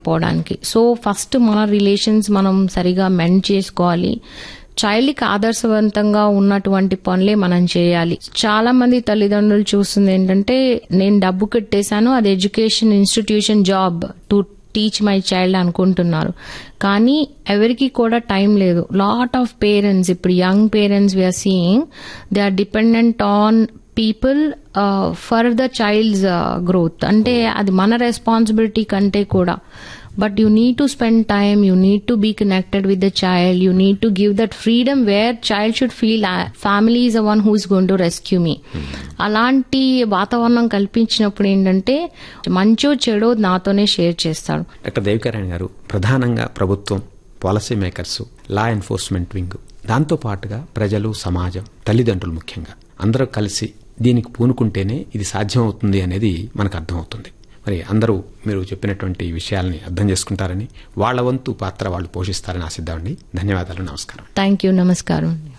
పోవడానికి so first మన relations మనం సరిగా మెండ్ చేసుకోవాలి చైల్డ్కి ఆదర్శవంతంగా ఉన్నటువంటి పనులే మనం చేయాలి చాలా మంది తల్లిదండ్రులు చూస్తుంది ఏంటంటే నేను డబ్బు కట్టేశాను అది education institution job to teach my child అనుకుంటున్నారు కానీ ఎవరికి కూడా టైం లేదు లాట్ ఆఫ్ పేరెంట్స్ ఇప్పుడు young parents we are seeing they are dependent on people for the child's growth అంటే అది మన రెస్పాన్సిబిలిటీ కంటే కూడా but you need to spend time you need to be connected with the child you need to give that freedom where child should feel family is a one who's gonna to rescue మీ అలాంటి వాతావరణం కల్పించినప్పుడు ఏంటంటే మంచో చెడో నాతోనే share చేస్తాడు doctor దేవికారాయణ గారు ప్రధానంగా ప్రభుత్వం policy makers law enforcement wing దాంతో పాటుగా ప్రజలు సమాజం తల్లిదండ్రులు ముఖ్యంగా అందరూ కలిసి దీనికి పూనుకుంటేనే ఇది సాధ్యం అవుతుంది అనేది మనకు అర్థమవుతుంది మరి అందరూ మీరు చెప్పినటువంటి విషయాల్ని అర్థం చేసుకుంటారని వాళ్ల వంతు పాత్ర వాళ్ళు పోషిస్తారని ఆశిద్దామండి ధన్యవాదాలు నమస్కారం థ్యాంక్ యూ నమస్కారం